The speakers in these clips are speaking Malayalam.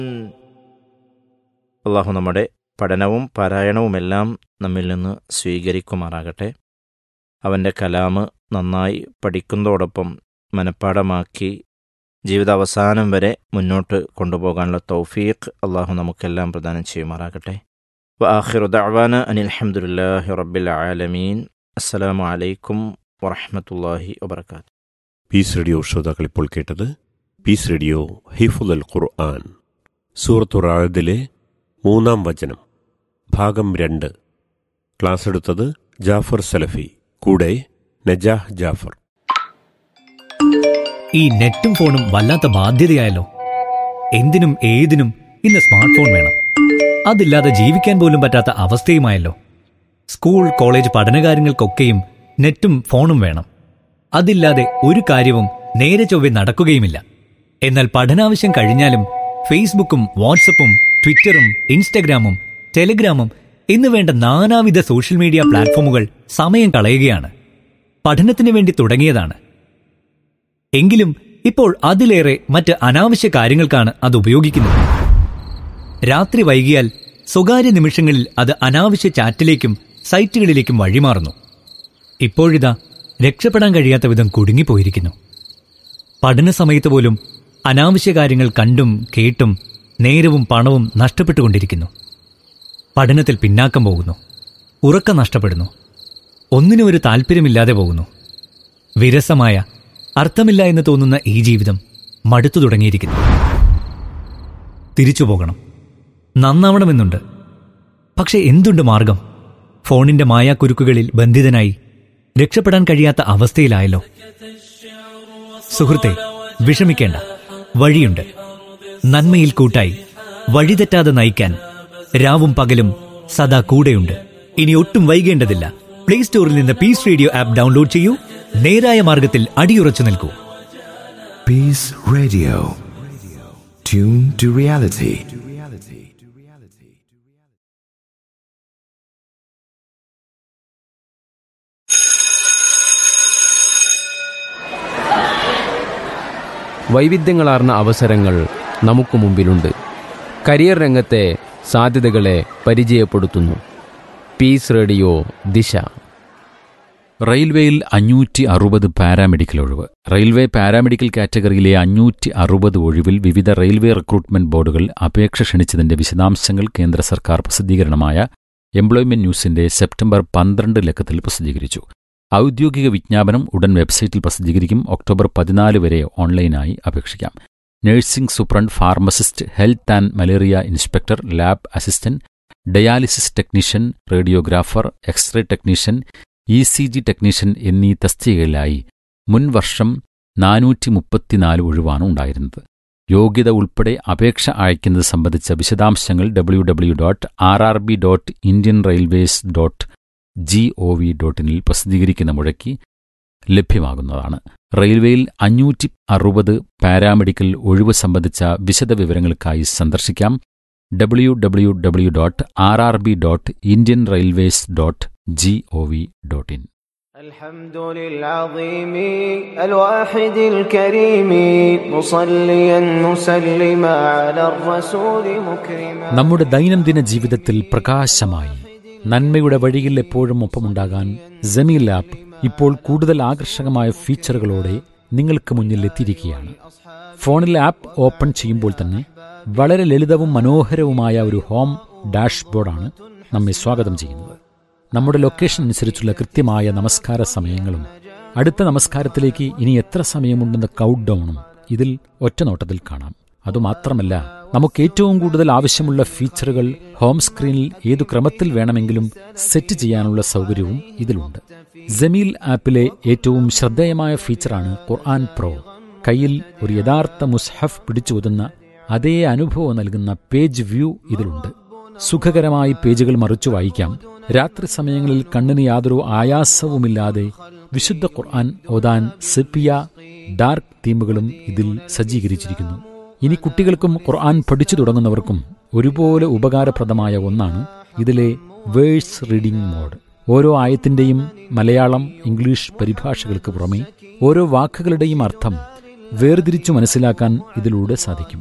അള്ളാഹു നമ്മുടെ പഠനവും പാരായണവുമെല്ലാം നമ്മിൽ നിന്ന് സ്വീകരിക്കുമാറാകട്ടെ അവൻ്റെ കലാമ് നന്നായി പഠിക്കുന്നതോടൊപ്പം മനഃപ്പാടമാക്കി ജീവിതാവസാനം വരെ മുന്നോട്ട് കൊണ്ടുപോകാനുള്ള തൗഫീഖ് അള്ളാഹു നമുക്കെല്ലാം പ്രദാനം ചെയ്യുമാറാകട്ടെ വആഖിറു ദഅവാന അനിൽ ഹംദുലില്ലാഹി റബ്ബിൽ ആലമീൻ അസ്സലാമു അലൈക്കും വറഹ്മത്തുള്ളാഹി വബർക്കാത്തു പീസ് റേഡിയോ ശ്രോതാക്കൾ ഇപ്പോൾ കേട്ടത് പീസ് റേഡിയോ ഹിഫുൽ അൽ ഖുർആൻ സൂറത്തുറാഴദിലെ മൂന്നാം വചനം ഭാഗം രണ്ട് ക്ലാസ് എടുത്തത് ജാഫർ സലഫി കൂടെ നജാഹ് ജാഫർ ഈ നെറ്റും ഫോണും വല്ലാത്ത ബാധ്യതയായല്ലോ എന്തിനും ഏതിനും ഇന്ന് സ്മാർട്ട് ഫോൺ വേണം അതില്ലാതെ ജീവിക്കാൻ പോലും പറ്റാത്ത അവസ്ഥയുമായല്ലോ സ്കൂൾ കോളേജ് പഠനകാര്യങ്ങൾക്കൊക്കെയും നെറ്റും ഫോണും വേണം അതില്ലാതെ ഒരു കാര്യവും നേരെ ചൊവ്വെ നടക്കുകയുമില്ല എന്നാൽ പഠനാവശ്യം കഴിഞ്ഞാലും ഫേസ്ബുക്കും വാട്സപ്പും ട്വിറ്ററും ഇൻസ്റ്റഗ്രാമും ടെലിഗ്രാമും എന്ന് വേണ്ട നാനാവിധ സോഷ്യൽ മീഡിയ പ്ലാറ്റ്ഫോമുകൾ സമയം കളയുകയാണ് പഠനത്തിന് വേണ്ടി തുടങ്ങിയതാണ് എങ്കിലും ഇപ്പോൾ അതിലേറെ മറ്റ് അനാവശ്യ കാര്യങ്ങൾക്കാണ് അത് ഉപയോഗിക്കുന്നത് രാത്രി വൈകിയാൽ സ്വകാര്യ നിമിഷങ്ങളിൽ അത് അനാവശ്യ ചാറ്റിലേക്കും സൈറ്റുകളിലേക്കും വഴിമാറുന്നു ഇപ്പോഴിതാ രക്ഷപ്പെടാൻ കഴിയാത്ത വിധം കുടുങ്ങിപ്പോയിരിക്കുന്നു പഠന സമയത്ത് പോലും അനാവശ്യ കാര്യങ്ങൾ കണ്ടും കേട്ടും നേരവും പണവും നഷ്ടപ്പെട്ടുകൊണ്ടിരിക്കുന്നു പഠനത്തിൽ പിന്നാക്കം പോകുന്നു ഉറക്കം നഷ്ടപ്പെടുന്നു ഒന്നിനും ഒരു താല്പര്യമില്ലാതെ പോകുന്നു വിരസമായ അർത്ഥമില്ല എന്ന് തോന്നുന്ന ഈ ജീവിതം മടുത്തു തുടങ്ങിയിരിക്കുന്നു തിരിച്ചു പോകണം നന്നാവണമെന്നുണ്ട് പക്ഷെ എന്തുണ്ട് മാർഗം ഫോണിന്റെ മായാക്കുരുക്കുകളിൽ ബന്ധിതനായി രക്ഷപ്പെടാൻ കഴിയാത്ത അവസ്ഥയിലായല്ലോ സുഹൃത്തെ വിഷമിക്കേണ്ട വഴിയുണ്ട് നന്മയിൽ കൂട്ടായി വഴിതെറ്റാതെ നയിക്കാൻ രാവും പകലും സദാ കൂടെയുണ്ട് ഇനി ഒട്ടും വൈകേണ്ടതില്ല പ്ലേ സ്റ്റോറിൽ നിന്ന് പീസ് റേഡിയോ ആപ്പ് ഡൗൺലോഡ് ചെയ്യൂ നേരായ മാർഗത്തിൽ അടിയുറച്ചു നിൽക്കൂ Peace Radio. Tune to reality. വൈവിധ്യങ്ങളാർന്ന അവസരങ്ങൾ നമുക്ക് മുമ്പിലുണ്ട് കരിയർ രംഗത്തെ സാധ്യതകളെ പരിചയപ്പെടുത്തുന്നു പീസ് റേഡിയോ ദിശ റെയിൽവേയിൽ അഞ്ഞൂറ്റി അറുപത് പാരാമെഡിക്കൽ ഒഴിവ് റെയിൽവേ പാരാമെഡിക്കൽ കാറ്റഗറിയിലെ അഞ്ഞൂറ്റി അറുപത് ഒഴിവിൽ വിവിധ റെയിൽവേ റിക്രൂട്ട്മെന്റ് ബോർഡുകൾ അപേക്ഷ ക്ഷണിച്ചതിന്റെ വിശദാംശങ്ങൾ കേന്ദ്ര സർക്കാർ പ്രസിദ്ധീകരണമായ എംപ്ലോയ്മെന്റ് ന്യൂസിന്റെ സെപ്റ്റംബർ പന്ത്രണ്ട് ലക്കത്തിൽ പ്രസിദ്ധീകരിച്ചു ഔദ്യോഗിക വിജ്ഞാപനം ഉടൻ വെബ്സൈറ്റിൽ പ്രസിദ്ധീകരിക്കും ഒക്ടോബർ പതിനാല് വരെ ഓൺലൈനായി അപേക്ഷിക്കാം nursing superintendent pharmacist health and malaria inspector lab assistant dialysis technician radiographer X ray technician E C G technician എന്നീ തസ്തികകളിലായി മുൻ വർഷം നാനൂറ്റി മുപ്പത്തിനാല് ഒഴിവാണ് ഉണ്ടായിരുന്നത് യോഗ്യത ഉൾപ്പെടെ അപേക്ഷ അയക്കുന്നത് സംബന്ധിച്ച വിശദാംശങ്ങൾ W W dot R R B dot Indian railways dot G O V ഡോട്ടിനിൽ പ്രസിദ്ധീകരിക്കുന്ന മുഴക്കി ലഭ്യമാകുന്നതാണ് റെയിൽവേയിൽ അഞ്ഞൂറ്റി അറുപത് പാരാമെഡിക്കൽ ഒഴിവ് സംബന്ധിച്ച വിശദ വിവരങ്ങൾക്കായി സന്ദർശിക്കാം W W W dot R R B dot Indian railways dot G O V dot in الحمد للعظيم الواحد الكريم مصليا مسلما على الرسول مكرما നമ്മുടെ ദൈനംദിന ജീവിതത്തിൽ പ്രകാശമായി നന്മയുടെ വഴിയിൽ എപ്പോഴും ഒപ്പമുണ്ടാകാൻ ജമീൽ ആപ്പ് ഇപ്പോൾ കൂടുതൽ ആകർഷകമായ ഫീച്ചറുകളോടെ നിങ്ങൾക്ക് മുന്നിൽ എത്തിയിരിക്കുകയാണ് ഫോണിൽ ആപ്പ് ഓപ്പൺ ചെയ്യുമ്പോൾ തന്നെ വളരെ ലളിതവും മനോഹരവുമായ ഒരു ഹോം ഡാഷ്ബോർഡാണ് നമ്മെ സ്വാഗതം ചെയ്യുന്നത് നമ്മുടെ ലൊക്കേഷൻ അനുസരിച്ചുള്ള കൃത്യമായ നമസ്കാര സമയങ്ങളും അടുത്ത നമസ്കാരത്തിലേക്ക് ഇനി എത്ര സമയമുണ്ടെന്ന കൗണ്ട് ഡൗണും ഇതിൽ ഒറ്റനോട്ടത്തിൽ കാണാം അതുമാത്രമല്ല നമുക്ക് ഏറ്റവും കൂടുതൽ ആവശ്യമുള്ള ഫീച്ചറുകൾ ഹോം സ്ക്രീനിൽ ഏതു ക്രമത്തിൽ വേണമെങ്കിലും സെറ്റ് ചെയ്യാനുള്ള സൗകര്യവും ഇതിലുണ്ട് ജമീൽ ആപ്പിലെ ഏറ്റവും ശ്രദ്ധേയമായ ഫീച്ചറാണ് ഖുർആൻ പ്രോ കയ്യിൽ ഒരു യഥാർത്ഥ മുസ്ഹഫ് പിടിച്ചോതുന്ന അതേ അനുഭവം നൽകുന്ന പേജ് വ്യൂ ഇതിലുണ്ട് സുഖകരമായി പേജുകൾ മറിച്ചു വായിക്കാം രാത്രി സമയങ്ങളിൽ കണ്ണിന് യാതൊരു ആയാസവുമില്ലാതെ വിശുദ്ധ ഖുർആൻ ഓതാൻ സെപ്പിയ ഡാർക്ക് തീമുകളും ഇതിൽ സജ്ജീകരിച്ചിരിക്കുന്നു ഇനി കുട്ടികൾക്കും ഖുർആൻ പഠിച്ചു തുടങ്ങുന്നവർക്കും ഒരുപോലെ ഉപകാരപ്രദമായ ഒന്നാണ് ഇതിലെ വേഴ്സ് റീഡിംഗ് മോഡ് ഓരോ ആയത്തിന്റെയും മലയാളം ഇംഗ്ലീഷ് പരിഭാഷകൾക്ക് പുറമെ ഓരോ വാക്കുകളുടെയും അർത്ഥം വേർതിരിച്ചു മനസ്സിലാക്കാൻ ഇതിലൂടെ സാധിക്കും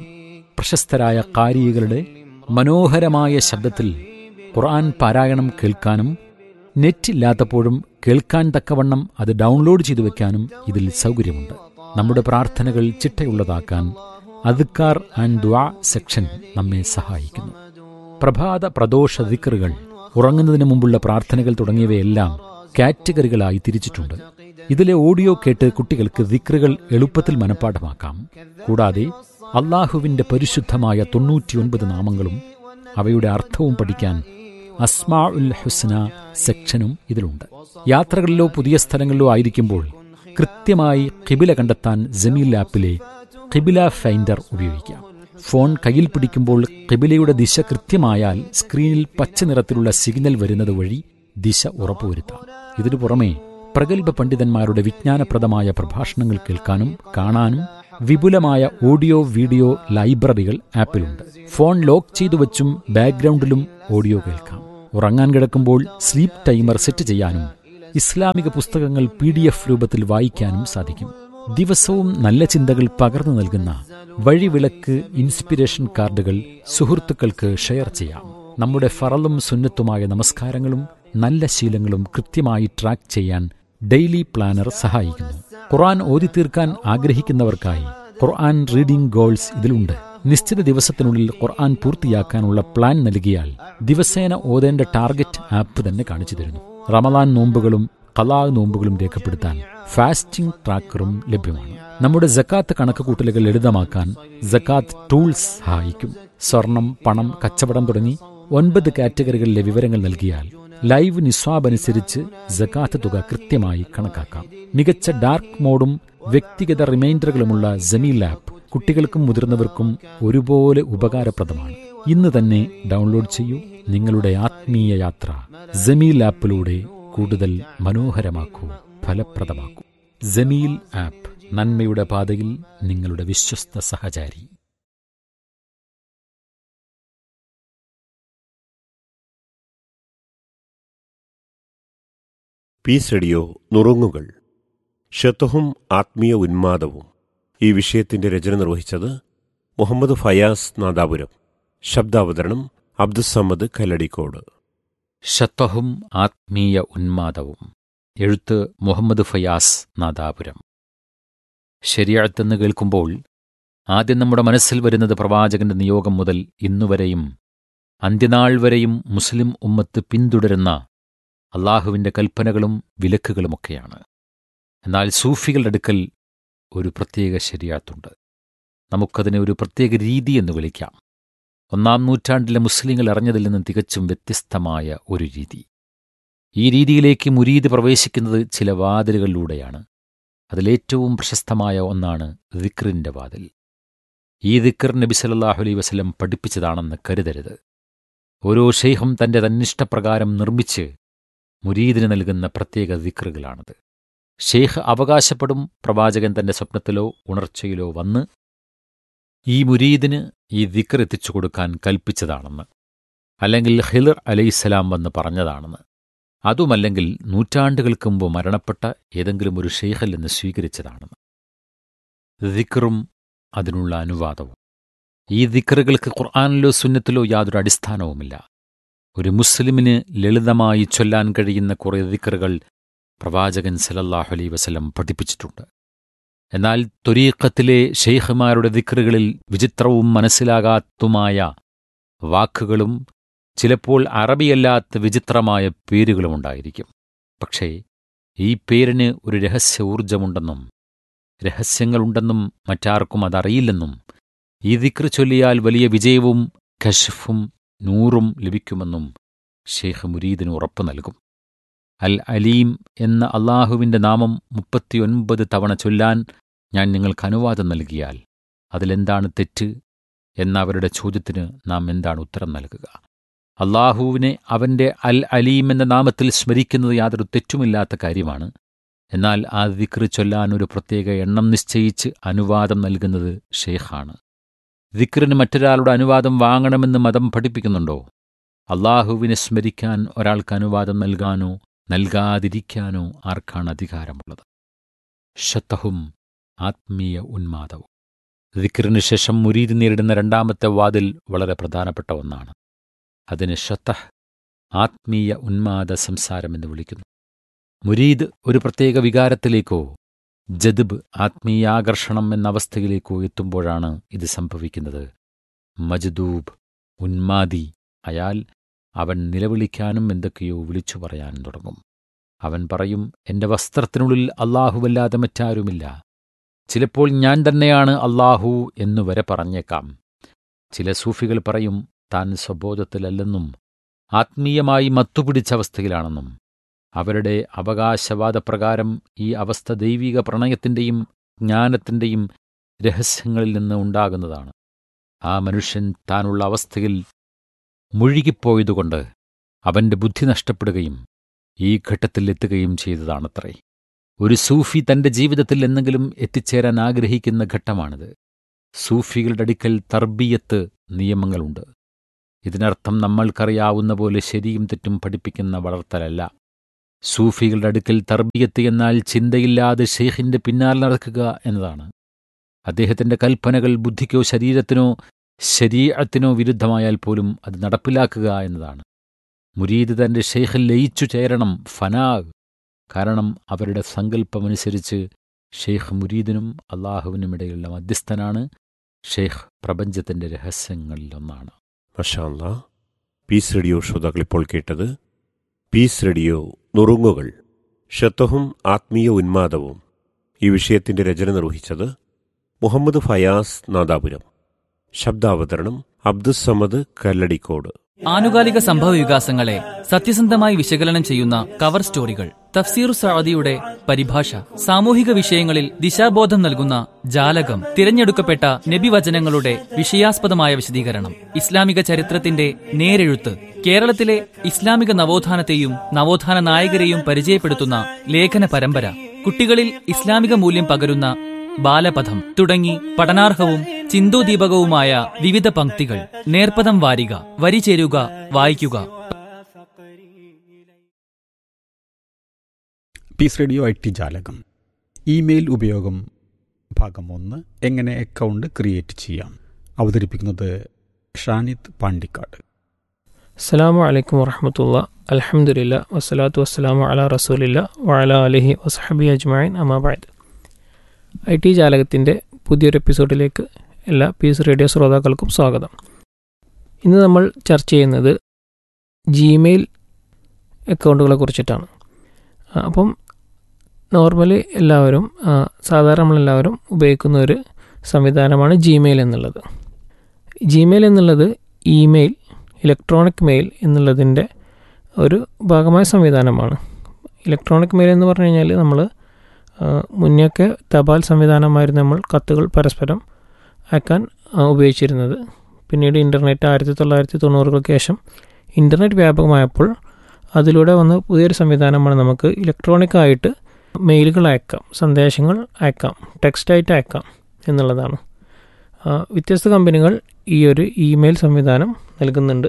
പ്രശസ്തരായ കാരികളുടെ മനോഹരമായ ശബ്ദത്തിൽ ഖുർആൻ പാരായണം കേൾക്കാനും നെറ്റ് ഇല്ലാത്തപ്പോഴും കേൾക്കാൻ തക്കവണ്ണം അത് ഡൗൺലോഡ് ചെയ്തു വെക്കാനും ഇതിൽ സൗകര്യമുണ്ട് നമ്മുടെ പ്രാർത്ഥനകൾ ചിട്ടയുള്ളതാക്കാൻ അദ്ക്കാർ ആൻഡ് ദ്വാ സെക്ഷൻ നമ്മെ സഹായിക്കുന്നു പ്രഭാത പ്രദോഷ ദിക്കറുകൾ ഉറങ്ങുന്നതിന് മുമ്പുള്ള പ്രാർത്ഥനകൾ തുടങ്ങിയവയെല്ലാം കാറ്റഗറികളായി തിരിച്ചിട്ടുണ്ട് ഇതിലെ ഓഡിയോ കേട്ട് കുട്ടികൾക്ക് ദിക്റുകൾ എളുപ്പത്തിൽ മനഃപ്പാഠമാക്കാം കൂടാതെ അള്ളാഹുവിന്റെ പരിശുദ്ധമായ തൊണ്ണൂറ്റിയൊൻപത് നാമങ്ങളും അവയുടെ അർത്ഥവും പഠിക്കാൻ അസ്മാ ഉൽ ഹുസ്ന സെക്ഷനും ഇതിലുണ്ട് യാത്രകളിലോ പുതിയ സ്ഥലങ്ങളിലോ ആയിരിക്കുമ്പോൾ കൃത്യമായി കിബില കണ്ടെത്താൻ ജമീൽ ആപ്പിലെ കിബില ഫൈൻഡർ ഉപയോഗിക്കാം ഫോൺ കയ്യിൽ പിടിക്കുമ്പോൾ കിബിലയുടെ ദിശ കൃത്യമായാൽ സ്ക്രീനിൽ പച്ച നിറത്തിലുള്ള സിഗ്നൽ വരുന്നത് വഴി ദിശ ഉറപ്പുവരുത്താം ഇതിനു പുറമെ പ്രഗത്ഭ പണ്ഡിതന്മാരുടെ വിജ്ഞാനപ്രദമായ പ്രഭാഷണങ്ങൾ കേൾക്കാനും കാണാനും വിപുലമായ ഓഡിയോ വീഡിയോ ലൈബ്രറികൾ ആപ്പിലുണ്ട് ഫോൺ ലോക്ക് ചെയ്തു വച്ചും ബാക്ക്ഗ്രൗണ്ടിലും ഓഡിയോ കേൾക്കാം ഉറങ്ങാൻ കിടക്കുമ്പോൾ സ്ലീപ്പ് ടൈമർ സെറ്റ് ചെയ്യാനും ഇസ്ലാമിക പുസ്തകങ്ങൾ പി ഡി എഫ് രൂപത്തിൽ വായിക്കാനും സാധിക്കും ദിവസവും നല്ല ചിന്തകൾ പകർന്നു നൽകുന്ന വഴിവിളക്ക് ഇൻസ്പിരേഷൻ കാർഡുകൾ സുഹൃത്തുക്കൾക്ക് ഷെയർ ചെയ്യാം നമ്മുടെ ഫറലും സുന്നത്തുമായ നമസ്കാരങ്ങളും നല്ല ശീലങ്ങളും കൃത്യമായി ട്രാക്ക് ചെയ്യാൻ ഡെയിലി പ്ലാനർ സഹായിക്കുന്നു ഖുർആൻ ഓതി തീർക്കാൻ ആഗ്രഹിക്കുന്നവർക്കായി ഖുർആൻ റീഡിംഗ് ഗോൾസ് ഇതിലുണ്ട് നിശ്ചിത ദിവസത്തിനുള്ളിൽ ഖുർആൻ പൂർത്തിയാക്കാനുള്ള പ്ലാൻ നൽകിയാൽ ദിവസേന ഓതേണ്ട ടാർഗറ്റ് ആപ്പ് തന്നെ കാണിച്ചു തരുന്നു റമദാൻ നോമ്പുകളും കലാ നോമ്പുകളും രേഖപ്പെടുത്താൻ ഫാസ്റ്റിംഗ് ട്രാക്കറും ലഭ്യമാണ് നമ്മുടെ ജക്കാത്ത് കണക്കുകൂട്ടലുകൾ ലളിതമാക്കാൻ ജക്കാത്ത് ടൂൾസ് സഹായിക്കും സ്വർണം പണം കച്ചവടം തുടങ്ങി ഒൻപത് കാറ്റഗറികളിലെ വിവരങ്ങൾ നൽകിയാൽ ലൈവ് നിസ്വാബ് അനുസരിച്ച് ജക്കാത്ത് തുക കൃത്യമായി കണക്കാക്കാം മികച്ച ഡാർക്ക് മോഡും വ്യക്തിഗത റിമൈൻഡറുകളുമുള്ള ജമീൽ ആപ്പ് കുട്ടികൾക്കും മുതിർന്നവർക്കും ഒരുപോലെ ഉപകാരപ്രദമാണ് ഇന്ന് തന്നെ ഡൗൺലോഡ് ചെയ്യൂ നിങ്ങളുടെ ആത്മീയ യാത്ര ജമീൽ ആപ്പിലൂടെ കൂടുതൽ മനോഹരമാക്കൂ ഫലപ്രദമാക്കൂ ജമീൽ ആപ്പ് നന്മയുടെ പാതയിൽ നിങ്ങളുടെ വിശ്വസ്ത സഹചാരി പീസ് റേഡിയോ നുറുങ്ങുകൾ ഷത്വവും ആത്മീയ ഉന്മാദവും ഈ വിഷയത്തിന്റെ രചന നിർവഹിച്ചത് മുഹമ്മദ് ഫയാസ് നാദാപുരം ശബ്ദാവതരണം അബ്ദുസമ്മദ് കല്ലടിക്കോട് ശത്വഹും ആത്മീയ ഉന്മാദവും എഴുത്ത് മുഹമ്മദ് ഫയാസ് നാദാപുരം ശരിയഴത്തെന്ന് കേൾക്കുമ്പോൾ ആദ്യം നമ്മുടെ മനസ്സിൽ വരുന്നത് പ്രവാചകന്റെ നിയോഗം മുതൽ ഇന്നുവരെയും അന്ത്യനാൾ വരെയും മുസ്ലിം ഉമ്മത്ത് പിന്തുടരുന്ന അള്ളാഹുവിന്റെ കൽപ്പനകളും വിലക്കുകളുമൊക്കെയാണ് എന്നാൽ സൂഫികളുടെ അടുക്കൽ ഒരു പ്രത്യേക ശരിയാത്തുണ്ട് നമുക്കതിനെ ഒരു പ്രത്യേക രീതി എന്ന് വിളിക്കാം ഒന്നാം നൂറ്റാണ്ടിലെ മുസ്ലിങ്ങൾ അറിഞ്ഞതിൽ നിന്ന് തികച്ചും വ്യത്യസ്തമായ ഒരു രീതി ഈ രീതിയിലേക്ക് മുരീദ് പ്രവേശിക്കുന്നത് ചില വാതിലുകളിലൂടെയാണ് അതിലേറ്റവും പ്രശസ്തമായ ഒന്നാണ് ദിക്റിന്റെ വാതിൽ ഈ ദിക്ർ നബി സല്ലല്ലാഹു അലൈഹി വസല്ലം പഠിപ്പിച്ചതാണെന്ന് കരുതരുത് ഓരോ ഷെയ്ഖും തന്റെ തന്നിഷ്ടപ്രകാരം നിർമ്മിച്ച് മുരീദിന് നൽകുന്ന പ്രത്യേക ദിക്റുകളാണത് ഷെയ്ഖ് അവകാശപ്പെടും പ്രവാചകൻ തന്റെ സ്വപ്നത്തിലോ ഉണർച്ചയിലോ വന്ന് ഈ മുരീദിന് ഈ ദിക്ർ എത്തിച്ചു കൊടുക്കാൻ കൽപ്പിച്ചതാണെന്ന് അല്ലെങ്കിൽ ഹിലർ അലൈഹിസ്സലാം വന്ന് പറഞ്ഞതാണെന്ന് അതുമല്ലെങ്കിൽ നൂറ്റാണ്ടുകൾക്ക് മുമ്പ് മരണപ്പെട്ട ഏതെങ്കിലും ഒരു ഷെയ്ഖിൽ നിന്ന് സ്വീകരിച്ചതാണെന്ന് ദിക്റും അതിനുള്ള അനുവാദവും ഈ ദിക്റുകൾക്ക് ഖുർആാനിലോ സുന്നത്തിലോ യാതൊരു അടിസ്ഥാനവുമില്ല ഒരു മുസ്ലിമിന് ലളിതമായി ചൊല്ലാൻ കഴിയുന്ന കുറേ ദിക്റുകൾ പ്രവാചകൻ സലല്ലാഹു അലൈ വസല്ലം പഠിപ്പിച്ചിട്ടുണ്ട് എന്നാൽ ത്വരീഖത്തിലെ ഷെയ്ഖുമാരുടെ ദിക്റുകളിൽ വിചിത്രവും മനസ്സിലാകാത്തതുമായ വാക്കുകളും ചിലപ്പോൾ അറബിയല്ലാത്ത വിചിത്രമായ പേരുകളുമുണ്ടായിരിക്കും പക്ഷേ ഈ പേരിന് ഒരു രഹസ്യ ഊർജമുണ്ടെന്നും രഹസ്യങ്ങളുണ്ടെന്നും മറ്റാർക്കും അതറിയില്ലെന്നും ഈ ദിക്ർ ചൊല്ലിയാൽ വലിയ വിജയവും കഷഫും നൂറും ലഭിക്കുമെന്നും ഷെയ്ഖ് മുരീദിന് ഉറപ്പു നൽകും അൽ അലീം എന്ന അള്ളാഹുവിന്റെ നാമം മുപ്പത്തിയൊൻപത് തവണ ചൊല്ലാൻ ഞാൻ നിങ്ങൾക്ക് അനുവാദം നൽകിയാൽ അതിലെന്താണ് തെറ്റ് എന്ന അവരുടെ ചോദ്യത്തിന് നാം എന്താണ് ഉത്തരം നൽകുക അള്ളാഹുവിനെ അവന്റെ അൽ അലീം എന്ന നാമത്തിൽ സ്മരിക്കുന്നത് യാതൊരു തെറ്റുമില്ലാത്ത കാര്യമാണ് എന്നാൽ ആ ദിക്ർ ചൊല്ലാൻ ഒരു പ്രത്യേക എണ്ണം നിശ്ചയിച്ച് അനുവാദം നൽകുന്നത് ഷെയ്ഖാണ് ദിക്റിന് മറ്റൊരാളുടെ അനുവാദം വാങ്ങണമെന്ന് മതം പഠിപ്പിക്കുന്നുണ്ടോ അള്ളാഹുവിനെ സ്മരിക്കാൻ ഒരാൾക്ക് അനുവാദം നൽകാനോ നൽകാതിരിക്കാനോ ആർക്കാണ് അധികാരമുള്ളത് ശത്തഹും ആത്മീയ ഉന്മാദവും ദിക്റിന് ശേഷം മുരീദ് നേരിടുന്ന രണ്ടാമത്തെ വാതിൽ വളരെ പ്രധാനപ്പെട്ട ഒന്നാണ് അതിന് ഷത്തഹ് ആത്മീയ ഉന്മാദ സംസാരം എന്ന് വിളിക്കുന്നു മുരീദ് ഒരു പ്രത്യേക വികാരത്തിലേക്കോ ജദ്ബ് ആത്മീയാകർഷണം എന്ന അവസ്ഥയിലേക്കോ എത്തുമ്പോഴാണ് ഇത് സംഭവിക്കുന്നത് മജ്ദൂബ് ഉന്മാദി അയാൾ അവൻ നിലവിളിക്കാനും എന്തൊക്കെയോ വിളിച്ചു പറയാനും തുടങ്ങും അവൻ പറയും എന്റെ വസ്ത്രത്തിനുള്ളിൽ അള്ളാഹുവല്ലാതെ മറ്റാരുമില്ല ചിലപ്പോൾ ഞാൻ തന്നെയാണ് അള്ളാഹു എന്നു വരെ പറഞ്ഞേക്കാം ചില സൂഫികൾ പറയും താൻ സ്വബോധത്തിലല്ലെന്നും ആത്മീയമായി മത്തുപിടിച്ച അവസ്ഥയിലാണെന്നും അവരുടെ അവകാശവാദപ്രകാരം ഈ അവസ്ഥ ദൈവിക പ്രണയത്തിന്റെയും ജ്ഞാനത്തിന്റെയും രഹസ്യങ്ങളിൽ നിന്ന് ഉണ്ടാകുന്നതാണ് ആ മനുഷ്യൻ താനുള്ള അവസ്ഥയിൽ മുഴുകിപ്പോയതുകൊണ്ട് അവന്റെ ബുദ്ധി നഷ്ടപ്പെടുകയും ഈ ഘട്ടത്തിൽ എത്തുകയും ചെയ്തതാണത്രേ ഒരു സൂഫി തന്റെ ജീവിതത്തിൽ എന്തെങ്കിലും എത്തിച്ചേരാൻ ആഗ്രഹിക്കുന്ന ഘട്ടമാണിത് സൂഫികളുടെ അടുക്കൽ തർബീയത്ത് നിയമങ്ങളുണ്ട് ഇതിനർത്ഥം നമ്മൾക്കറിയാവുന്ന പോലെ ശരിയും തെറ്റും പഠിപ്പിക്കുന്ന വളർത്തലല്ല സൂഫികളുടെ അടുക്കൽ തർബീയത്ത് എന്നാൽ ചിന്തയില്ലാതെ ഷെയ്ഖിന്റെ പിന്നാലെ നടക്കുക എന്നതാണ് അദ്ദേഹത്തിന്റെ കൽപ്പനകൾ ബുദ്ധിക്കോ ശരീരത്തിനോ ശരീരത്തിനോ വിരുദ്ധമായാൽ പോലും അത് നടപ്പിലാക്കുക എന്നതാണ് മുരീദ് തന്റെ ഷെയ്ഖിൽ ലയിച്ചു ചേരണം ഫനാഗ് കാരണം അവരുടെ സങ്കല്പമനുസരിച്ച് ഷെയ്ഖ് മുരീദിനും അള്ളാഹുവിനുമിടയിലുള്ള മധ്യസ്ഥനാണ് ഷെയ്ഖ് പ്രപഞ്ചത്തിന്റെ രഹസ്യങ്ങളിലൊന്നാണ് മഷാല്ല പീസ് റേഡിയോ ശ്രോതാക്കൾ ഇപ്പോൾ കേട്ടത് പീസ് റേഡിയോ നുറുങ്ങുകൾ ഷത്തഹും ആത്മീയ ഉന്മാദവും ഈ വിഷയത്തിന്റെ രചന നിർവഹിച്ചത് മുഹമ്മദ് ഫയാസ് നാദാപുരം ശബ്ദാവതരണം അബ്ദുസമദ് കല്ലടിക്കോട് ആനുകാലിക സംഭവ വികാസങ്ങളെ സത്യസന്ധമായി വിശകലനം ചെയ്യുന്ന കവർ സ്റ്റോറികൾ തഫ്സീർ സഅദിയുടെ പരിഭാഷ സാമൂഹിക വിഷയങ്ങളിൽ ദിശാബോധം നൽകുന്ന ജാലകം തിരഞ്ഞെടുക്കപ്പെട്ട നബിവചനങ്ങളുടെ വിഷയാസ്പദമായ വിശദീകരണം ഇസ്ലാമിക ചരിത്രത്തിന്റെ നേരെഴുത്ത് കേരളത്തിലെ ഇസ്ലാമിക നവോത്ഥാനത്തെയും നവോത്ഥാന നായകരെയും പരിചയപ്പെടുത്തുന്ന ലേഖന പരമ്പര കുട്ടികളിൽ ഇസ്ലാമിക മൂല്യം പകരുന്ന ബാലപഥം തുടങ്ങി പഠനാർഹവും ചിന്തോദീപകവുമായ വിവിധ പംക്തികൾ നേർപ്പദം വാരിക വരി ചേരുക വായിക്കുക പീസ് റേഡിയോ ഐ ടി ജാലകം ഇമെയിൽ ഉപയോഗം ഭാഗം ഒന്ന് എങ്ങനെ അക്കൗണ്ട് ക്രിയേറ്റ് ചെയ്യാം അവതരിപ്പിക്കുന്നത് ഷാനിദ് പാണ്ടിക്കാട് അസ്സാം വലൈക്കും വറഹമത്തുള്ള അലഹമുല്ല വസ്സലാത്തു വസ്സലാമു അല റസൂലില്ല വഅല അലഹി വസഹബി അജ്മായിൻ അമാബാദ് ഐ ടി ജാലകത്തിൻ്റെ പുതിയൊരു എപ്പിസോഡിലേക്ക് എല്ലാ പീസ് റേഡിയോ ശ്രോതാക്കൾക്കും സ്വാഗതം ഇന്ന് നമ്മൾ ചർച്ച ചെയ്യുന്നത് ജിമെയിൽ അക്കൗണ്ടുകളെ കുറിച്ചിട്ടാണ് ആ, അപ്പം നോർമലി എല്ലാവരും ആ, സാധാരണ നമ്മളെല്ലാവരും ഉപയോഗിക്കുന്ന ഒരു സംവിധാനമാണ് ജിമെയിൽ എന്നുള്ളത് ജിമെയിൽ എന്നുള്ളത് ഇമെയിൽ ഇലക്ട്രോണിക് മെയിൽ എന്നുള്ളതിൻ്റെ ഒരു ഭാഗമായ സംവിധാനമാണ് ഇലക്ട്രോണിക് മെയിൽ എന്ന് പറഞ്ഞു കഴിഞ്ഞാൽ നമ്മൾ മുന്നെയൊക്കെ തപാൽ സംവിധാനമായിരുന്നു നമ്മൾ കത്തുകൾ പരസ്പരം അയക്കാൻ ആ, ഉപയോഗിച്ചിരുന്നത് പിന്നീട് ഇൻ്റർനെറ്റ് ആയിരത്തി തൊള്ളായിരത്തി തൊണ്ണൂറുകൾക്ക് ശേഷം ഇൻ്റർനെറ്റ് വ്യാപകമായപ്പോൾ അതിലൂടെ വന്ന പുതിയൊരു സംവിധാനമാണ് നമുക്ക് ഇലക്ട്രോണിക് ആയിട്ട് മെയിലുകൾ അയക്കാം സന്ദേശങ്ങൾ അയക്കാം ടെക്സ്റ്റായിട്ട് അയക്കാം എന്നുള്ളതാണ് ആ, വ്യത്യസ്ത കമ്പനികൾ ഈ ഒരു ഇമെയിൽ സംവിധാനം നൽകുന്നുണ്ട്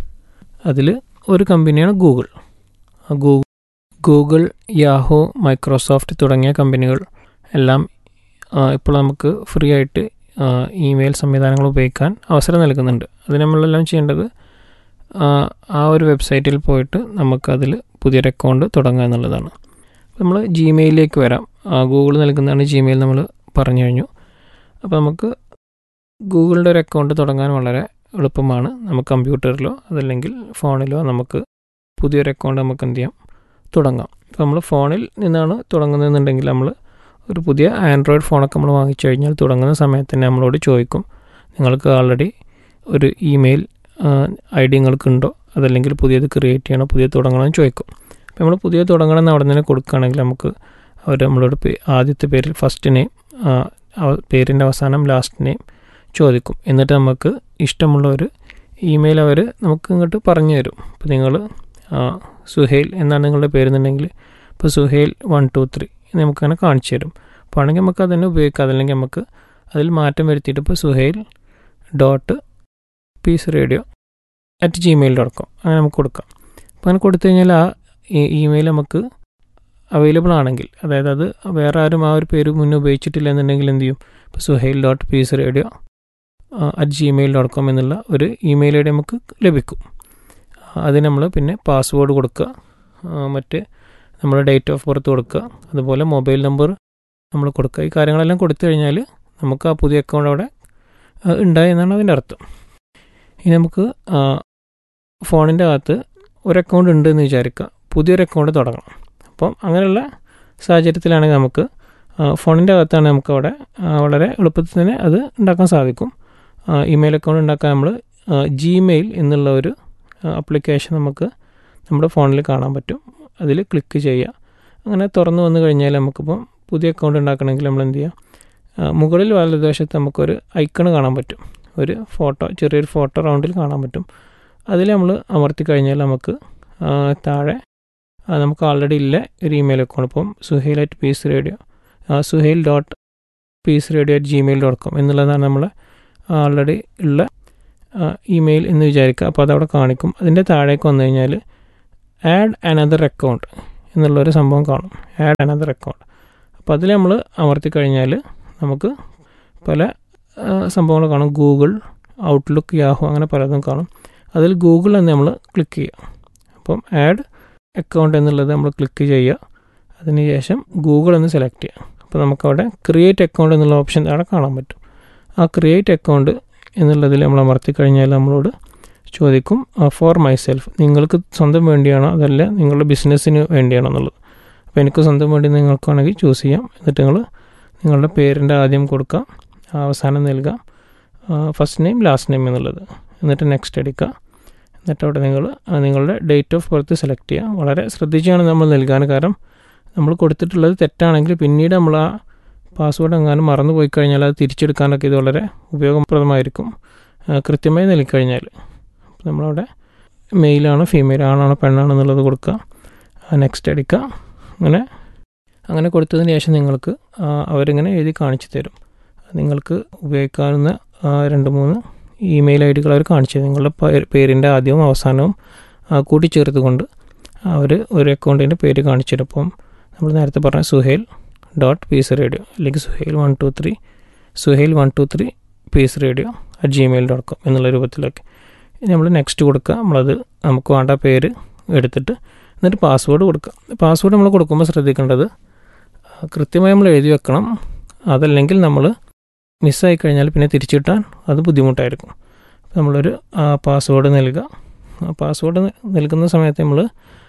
അതിൽ ഒരു കമ്പനിയാണ് ഗൂഗിൾ ആ ഗൂഗിൾ ഗൂഗിൾ യാഹോ മൈക്രോസോഫ്റ്റ് തുടങ്ങിയ കമ്പനികൾ എല്ലാം ആ, ഇപ്പോൾ നമുക്ക് ഫ്രീ ആയിട്ട് ആ, ഇമെയിൽ സംവിധാനങ്ങൾ ഉപയോഗിക്കാൻ അവസരം നൽകുന്നുണ്ട് അതിന് നമ്മളെല്ലാം ചെയ്യേണ്ടത് ആ, ആ ഒരു വെബ്സൈറ്റിൽ പോയിട്ട് നമുക്കതിൽ പുതിയൊരു അക്കൗണ്ട് തുടങ്ങുക എന്നുള്ളതാണ് നമ്മൾ ജിമെയിലിലേക്ക് വരാം ആ, ഗൂഗിൾ നൽകുന്നതാണ് ജിമെയിൽ നമ്മൾ പറഞ്ഞു കഴിഞ്ഞു അപ്പോൾ നമുക്ക് ഗൂഗിളിൻ്റെ ഒരു അക്കൗണ്ട് തുടങ്ങാൻ വളരെ എളുപ്പമാണ് നമുക്ക് കമ്പ്യൂട്ടറിലോ അതല്ലെങ്കിൽ ഫോണിലോ നമുക്ക് പുതിയൊരു അക്കൗണ്ട് നമുക്ക് എന്ത് ചെയ്യാം തുടങ്ങാം ഇപ്പോൾ നമ്മൾ ഫോണിൽ നിന്നാണ് തുടങ്ങുന്നതെന്നുണ്ടെങ്കിൽ നമ്മൾ ഒരു പുതിയ ആൻഡ്രോയിഡ് ഫോണൊക്കെ നമ്മൾ വാങ്ങിച്ചു കഴിഞ്ഞാൽ തുടങ്ങുന്ന സമയത്ത് തന്നെ നമ്മളോട് ചോദിക്കും നിങ്ങൾക്ക് ആൾറെഡി ഒരു ഇമെയിൽ ഐ ഡി നിങ്ങൾക്കുണ്ടോ അതല്ലെങ്കിൽ പുതിയത് ക്രിയേറ്റ് ചെയ്യണോ പുതിയ തുടങ്ങണമെന്ന് ചോദിക്കും അപ്പോൾ നമ്മൾ പുതിയ തുടങ്ങണം എന്ന് അവിടെ നിന്ന് കൊടുക്കുകയാണെങ്കിൽ നമുക്ക് അവർ നമ്മളോട് പേ- ആദ്യത്തെ പേരിൽ ഫസ്റ്റ് നെയിം പേരിൻ്റെ അവസാനം ലാസ്റ്റ് നെയിം ചോദിക്കും എന്നിട്ട് നമുക്ക് ഇഷ്ടമുള്ള ഒരു ഇമെയിൽ അവർ നമുക്ക് ഇങ്ങോട്ട് പറഞ്ഞു തരും ഇപ്പോൾ നിങ്ങൾ സുഹേൽ എന്നാണ് നിങ്ങളുടെ പേരെന്നുണ്ടെങ്കിൽ ഇപ്പോൾ സുഹേൽ വൺ ടു ത്രീ എന്ന് നമുക്കങ്ങനെ കാണിച്ചു തരും അപ്പോൾ ആണെങ്കിൽ നമുക്ക് അത് തന്നെ ഉപയോഗിക്കാം അതല്ലെങ്കിൽ നമുക്ക് അതിൽ മാറ്റം വരുത്തിയിട്ട് ഇപ്പോൾ Suhail dot peace radio at Gmail dot com അങ്ങനെ നമുക്ക് കൊടുക്കാം അപ്പോൾ അങ്ങനെ കൊടുത്തു കഴിഞ്ഞാൽ ആ ഇമെയിൽ നമുക്ക് അവൈലബിൾ ആണെങ്കിൽ അതായത് അത് വേറെ ആരും ആ ഒരു പേര് മുന്നേ ഉപയോഗിച്ചിട്ടില്ല എന്നുണ്ടെങ്കിൽ എന്ത് ചെയ്യും ഇപ്പോൾ Suhail dot peace radio at Gmail dot com എന്നുള്ള ഒരു ഇമെയിൽ ഐ ഡി നമുക്ക് ലഭിക്കും അതിന് നമ്മൾ പിന്നെ പാസ്വേഡ് കൊടുക്കുക ആ, മറ്റ് നമ്മുടെ ഡേറ്റ് ഓഫ് ബർത്ത് കൊടുക്കുക അതുപോലെ മൊബൈൽ നമ്പർ നമ്മൾ കൊടുക്കുക ഈ കാര്യങ്ങളെല്ലാം കൊടുത്തു കഴിഞ്ഞാൽ നമുക്ക് ആ പുതിയ അക്കൗണ്ട് അവിടെ ആ, ഉണ്ടായി എന്നാണ് അതിൻ്റെ അർത്ഥം ഇനി നമുക്ക് ഫോണിൻ്റെ അകത്ത് ഒരു അക്കൗണ്ട് ഉണ്ട് എന്ന് വിചാരിക്കുക പുതിയൊരു അക്കൗണ്ട് തുടങ്ങണം അപ്പം അങ്ങനെയുള്ള സാഹചര്യത്തിലാണെങ്കിൽ നമുക്ക് ഫോണിൻ്റെ അകത്താണ് നമുക്ക് അവിടെ ആ, വളരെ എളുപ്പത്തിൽ തന്നെ അത് ഉണ്ടാക്കാൻ സാധിക്കും ഇമെയിൽ അക്കൗണ്ട് ഉണ്ടാക്കാൻ നമ്മൾ ജിമെയിൽ എന്നുള്ള ഒരു ആപ്ലിക്കേഷൻ നമുക്ക് നമ്മുടെ ഫോണിൽ കാണാൻ പറ്റും അതിൽ ക്ലിക്ക് ചെയ്യുക അങ്ങനെ തുറന്നു വന്നു കഴിഞ്ഞാൽ നമുക്കിപ്പം പുതിയ അക്കൗണ്ട് ഉണ്ടാക്കണമെങ്കിൽ നമ്മൾ എന്ത് ചെയ്യുക ആ, മുകളിൽ വലതുവശത്ത് നമുക്കൊരു ഐക്കൺ കാണാൻ പറ്റും ഒരു ഫോട്ടോ ചെറിയൊരു ഫോട്ടോ റൗണ്ടിൽ കാണാൻ പറ്റും അതിൽ നമ്മൾ അമർത്തി കഴിഞ്ഞാൽ നമുക്ക് ആ, താഴെ ആ, നമുക്ക് ആൾറെഡി ഇല്ല ഒരു ഇമെയിൽ അക്കൗണ്ട് ഇപ്പം Suhail at peace radio Suhail dot peace radio at Gmail dot com എന്നുള്ളതാണ് നമ്മൾ ആൾറെഡി ഉള്ള ഇമെയിൽ എന്ന് വിചാരിക്കുക അപ്പോൾ അതവിടെ കാണിക്കും അതിൻ്റെ താഴേക്ക് വന്നു കഴിഞ്ഞാൽ ആഡ് അനദർ അക്കൗണ്ട് എന്നുള്ളൊരു സംഭവം കാണും ആഡ് അനദർ അക്കൗണ്ട് അപ്പോൾ അതിൽ നമ്മൾ അമർത്തി കഴിഞ്ഞാൽ നമുക്ക് പല ആ, സംഭവങ്ങൾ കാണും ഗൂഗിൾ ഔട്ട്ലുക്ക് യാഹു അങ്ങനെ പലതും കാണും അതിൽ ഗൂഗിൾ എന്ന് നമ്മൾ ക്ലിക്ക് ചെയ്യുക അപ്പം ആഡ് അക്കൗണ്ട് എന്നുള്ളത് നമ്മൾ ക്ലിക്ക് ചെയ്യുക അതിനുശേഷം ഗൂഗിൾ എന്ന് സെലക്ട് ചെയ്യുക അപ്പോൾ നമുക്കവിടെ ക്രിയേറ്റ് അക്കൗണ്ട് എന്നുള്ള ഓപ്ഷൻ അവിടെ കാണാൻ പറ്റും ആ ക്രിയേറ്റ് അക്കൗണ്ട് എന്നുള്ളതിൽ നമ്മൾ അമർത്തി കഴിഞ്ഞാൽ നമ്മളോട് ചോദിക്കും ഫോർ മൈ സെൽഫ് നിങ്ങൾക്ക് സ്വന്തം വേണ്ടിയാണോ അതല്ല നിങ്ങളുടെ ബിസിനസ്സിന് വേണ്ടിയാണോ എന്നുള്ളത് അപ്പോൾ എനിക്ക് സ്വന്തം വേണ്ടി നിങ്ങൾക്ക് വേണമെങ്കിൽ ചൂസ് ചെയ്യാം എന്നിട്ട് നിങ്ങൾ നിങ്ങളുടെ പേരിൻ്റെ ആദ്യം കൊടുക്കാം അവസാനം നൽകാം ഫസ്റ്റ് നെയിം ലാസ്റ്റ് നെയിം എന്നുള്ളത് എന്നിട്ട് നെക്സ്റ്റ് അടിക്കുക എന്നിട്ട് അവിടെ നിങ്ങൾ നിങ്ങളുടെ ഡേറ്റ് ഓഫ് ബർത്ത് സെലക്ട് ചെയ്യുക വളരെ ശ്രദ്ധിച്ചാണ് നമ്മൾ നൽകാൻ കാരണം നമ്മൾ കൊടുത്തിട്ടുള്ളത് തെറ്റാണെങ്കിൽ പിന്നീട് നമ്മൾ ആ പാസ്വേഡ് എങ്ങാനും മറന്നു പോയി കഴിഞ്ഞാൽ അത് തിരിച്ചെടുക്കാനൊക്കെ ഇത് വളരെ ഉപയോഗപ്രദമായിരിക്കും ആ, കൃത്യമായി നൽകിക്കഴിഞ്ഞാൽ അപ്പോൾ നമ്മളവിടെ മെയിലാണോ ഫീമെയിൽ ആണാണോ പെണ്ണാണോ എന്നുള്ളത് കൊടുക്കുക നെക്സ്റ്റ് അടിക്കുക അങ്ങനെ അങ്ങനെ കൊടുത്തതിന് ശേഷം നിങ്ങൾക്ക് ആ, അവരിങ്ങനെ എഴുതി കാണിച്ചു തരും നിങ്ങൾക്ക് ഉപയോഗിക്കാവുന്ന ആ, രണ്ട് മൂന്ന് ഇമെയിൽ ഐ ഡികൾ അവർ കാണിച്ചു തരും നിങ്ങളുടെ പേ- പേരിൻ്റെ ആദ്യവും അവസാനവും ആ, കൂട്ടിച്ചേർത്തുകൊണ്ട് അവർ ഒരു അക്കൗണ്ടിൻ്റെ പേര് കാണിച്ചു തരും അപ്പം നമ്മൾ നേരത്തെ പറഞ്ഞ സുഹേൽ ഡോട്ട് പീസ് റേഡിയോ അല്ലെങ്കിൽ Suhail one two three Suhail one two three peace radio at Gmail dot com എന്നുള്ള രൂപത്തിലൊക്കെ ഇനി നമ്മൾ നെക്സ്റ്റ് കൊടുക്കുക നമ്മളത് നമുക്ക് വേണ്ട പേര് എടുത്തിട്ട് എന്നിട്ട് പാസ്വേഡ് കൊടുക്കുക പാസ്വേഡ് നമ്മൾ കൊടുക്കുമ്പോൾ ശ്രദ്ധിക്കേണ്ടത് ആ, കൃത്യമായി നമ്മൾ എഴുതി വെക്കണം അതല്ലെങ്കിൽ നമ്മൾ മിസ്സായി കഴിഞ്ഞാൽ പിന്നെ തിരിച്ചു കിട്ടാൻ അത് ബുദ്ധിമുട്ടായിരിക്കും അപ്പോൾ നമ്മളൊരു പാസ്വേഡ് നൽകുക പാസ്വേഡ് നൽകുന്ന സമയത്ത് നമ്മൾ